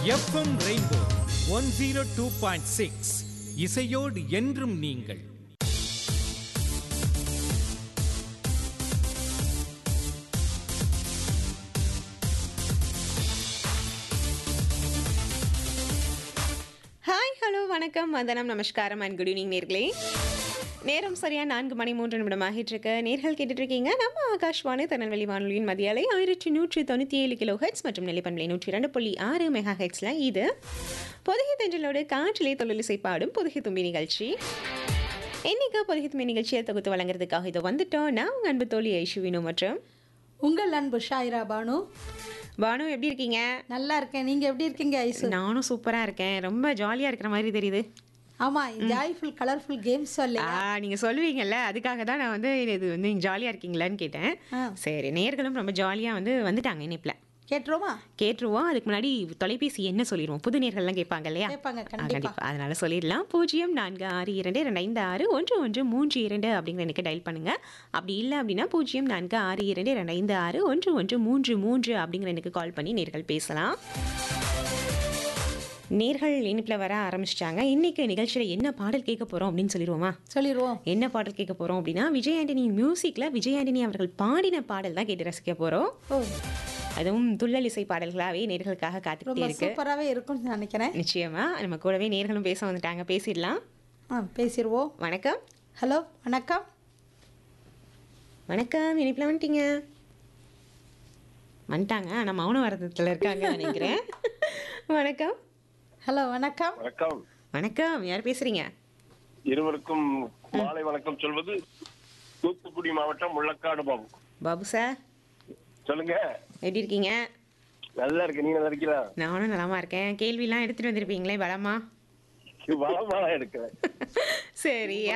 FM rainbow one zero two point six இசையோடு என்றும் நீங்கள் ஹாய் ஹலோ வணக்கம் வந்தனம் நமஸ்காரம் அண்ட் குட் ஈவினிங் நேர்களே நேரம் சரியா நான்கு மணி மூன்று நிமிடம் ஆகிட்டு இருக்கு நேர்கள் கேட்டுட்டு இருக்கீங்க நம்ம ஆகாஷ்வாணி திருநெல்வேலி வானொலியின் மதியாலை ஆயிரத்தி நூற்றி தொண்ணூற்றி ஏழு கிலோ ஹெட்ஸ் மற்றும் நெல்லிப்பண்பலை நூற்றி இரண்டு புள்ளி ஆறு மெகா ஹெட்ஸில் இது பொதுகை தென்றலோடு காற்றிலே தொழிலிசை பாடும் பொதுகை தும்பி நிகழ்ச்சி இன்னைக்கு பொதுகை தும்பி நிகழ்ச்சியை தொகுத்து வழங்குறதுக்காக இதை வந்துட்டோம் நான் உங்கள் அன்பு தோழி ஐஷுவினு மற்றும் உங்கள் அன்பு ஷாயிரா பானு பானு எப்படி இருக்கீங்க நல்லா இருக்கேன் நீங்க எப்படி இருக்கீங்க ஐசு நானும் சூப்பராக இருக்கேன் ரொம்ப ஜாலியாக இருக்கிற மாதிரி தெரியுது ஆமா ஜாய்ஃபுல் கலர்ஃபுல் கேம்ஸ் சொல்லி ஆ நீங்க சொல்லுவீங்கல்ல அதுக்காக தான் நான் வந்து இது வந்து நீங்க ஜாலியா இருக்கீங்களான்னு கேட்டேன் ஆ. சரி நேர்களும் ரொம்ப ஜாலியா வந்து வந்துட்டாங்க இணைப்புல கேட்டுருமா கேட்டுருவோம் அதுக்கு முன்னாடி தொலைபேசி என்ன சொல்லிடுவோம் புது நேர்கள்லாம் கேட்பாங்க இல்லையா கேட்பாங்க ஆ, கண்டிப்பா கண்டிப்பா அதனால சொல்லிடலாம் பூஜ்ஜியம் நான்கு ஆறு இரண்டு ரெண்டு ஐந்து ஆறு ஒன்று ஒன்று மூன்று இரண்டு அப்படிங்கிற எனக்கு டயல் பண்ணுங்க அப்படி இல்லை அப்படின்னா பூஜ்ஜியம் நான்கு ஆறு இரண்டு ரெண்டு ஐந்து ஆறு ஒன்று ஒன்று மூன்று மூன்று அப்படிங்கிற எனக்கு கால் பண்ணி நேர்கள் பேசலாம் நேர்கள் இனிப்பில் வர ஆரம்பிச்சிட்டாங்க இன்னைக்கு நிகழ்ச்சியில் என்ன பாடல் கேட்க போகிறோம் அப்படின்னு சொல்லிடுவோமா சொல்லிடுவோம் என்ன பாடல் கேட்க போகிறோம் அப்படின்னா விஜய் ஆண்டனி மியூசிக்கில் விஜய் ஆண்டனி அவர்கள் பாடின பாடல் தான் கேட்டு ரசிக்க போகிறோம் ஓ அதுவும் துள்ளல் இசை பாடல்களாகவே நேர்களுக்காக ரொம்ப காத்துக்கிட்டே இருக்கு சூப்பராகவே இருக்கும்னு நினைக்கிறேன் நிச்சயமா நம்ம கூடவே நேர்களும் பேச வந்துட்டாங்க பேசிடலாம் ஆ பேசிடுவோம் வணக்கம் ஹலோ வணக்கம் வணக்கம் இனிப்பில் வந்துட்டீங்க வந்துட்டாங்க ஆனால் மௌன வரதத்தில் இருக்காங்க நினைக்கிறேன் வணக்கம் ஹலோ வணக்கம் வணக்கம் வணக்கம் யார் பேசுறீங்க இருவருக்கும் மாலை வணக்கம் சொல்வது தூத்துக்குடி மாவட்டம் முள்ளக்காடு பாபு பாபு சார் சொல்லுங்க எப்படி இருக்கீங்க நல்லா இருக்கு நீ நல்லா இருக்கிறா நானும் நலமா இருக்கேன் கேள்விலாம் எடுத்துட்டு வந்திருப்பீங்களே பலமா வளமாலாம் எடுக்கிறேன் சரி